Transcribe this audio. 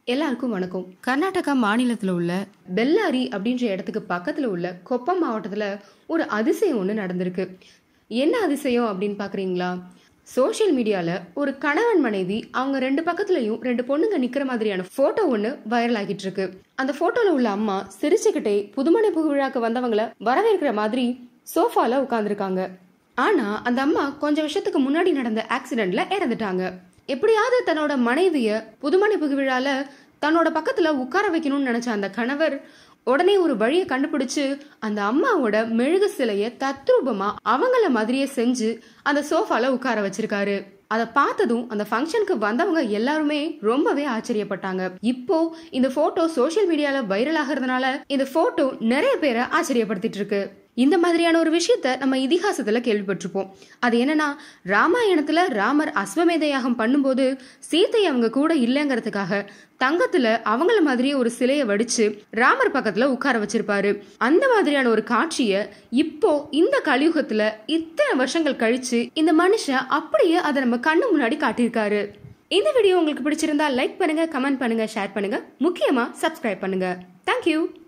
எல்லாருக்கும் வணக்கம் கர்நாடகா மாநிலத்தில் உள்ள பெல்லாரி அப்படின்ற இடத்துக்கு பக்கத்தில் உள்ள கொப்பம் மாவட்டத்தில் ஒரு அதிசயம் ஒன்று நடந்திருக்கு என்ன அதிசயம் அப்படின்னு பார்க்குறீங்களா சோஷியல் மீடியாவில் ஒரு கணவன் மனைவி அவங்க ரெண்டு பக்கத்துலையும் ரெண்டு பொண்ணுங்க நிற்கிற மாதிரியான ஃபோட்டோ ஒன்று வைரல் ஆகிட்டு இருக்கு அந்த ஃபோட்டோவில் உள்ள அம்மா சிரிச்சுக்கிட்டே புதுமண விழாக்கு வந்தவங்கள வரவேற்கிற மாதிரி சோஃபால உட்காந்துருக்காங்க ஆனா அந்த அம்மா கொஞ்சம் வருஷத்துக்கு முன்னாடி நடந்த ஆக்சிடென்ட்ல இறந்துட்டாங்க எப்படியாவது தன்னோட மனைவிய புதுமண விழால தன்னோட பக்கத்துல உட்கார வைக்கணும்னு நினைச்ச அந்த கணவர் உடனே ஒரு வழியை கண்டுபிடிச்சு அந்த அம்மாவோட மெழுகு சிலைய தத்ரூபமா அவங்கள மாதிரியே செஞ்சு அந்த சோஃபால உட்கார வச்சிருக்காரு அதை பார்த்ததும் அந்த ஃபங்க்ஷனுக்கு வந்தவங்க எல்லாருமே ரொம்பவே ஆச்சரியப்பட்டாங்க இப்போ இந்த போட்டோ சோஷியல் மீடியால வைரல் ஆகிறதுனால இந்த போட்டோ நிறைய பேரை ஆச்சரியப்படுத்திட்டு இருக்கு இந்த மாதிரியான ஒரு விஷயத்த நம்ம இதிகாசத்துல கேள்விப்பட்டிருப்போம் அது என்னன்னா ராமாயணத்துல ராமர் அஸ்வமேத யாகம் பண்ணும்போது சீத்தை அவங்க கூட இல்லைங்கிறதுக்காக தங்கத்துல அவங்கள மாதிரியே ஒரு சிலையை வடிச்சு ராமர் பக்கத்துல உட்கார வச்சிருப்பாரு அந்த மாதிரியான ஒரு காட்சிய இப்போ இந்த கலியுகத்துல இத்தனை வருஷங்கள் கழிச்சு இந்த மனுஷன் அப்படியே அதை நம்ம கண்ணு முன்னாடி காட்டியிருக்காரு இந்த வீடியோ உங்களுக்கு பிடிச்சிருந்தா லைக் பண்ணுங்க கமெண்ட் பண்ணுங்க ஷேர் பண்ணுங்க முக்கியமா சப்ஸ்கிரைப் பண்ணுங்க தேங்க்யூ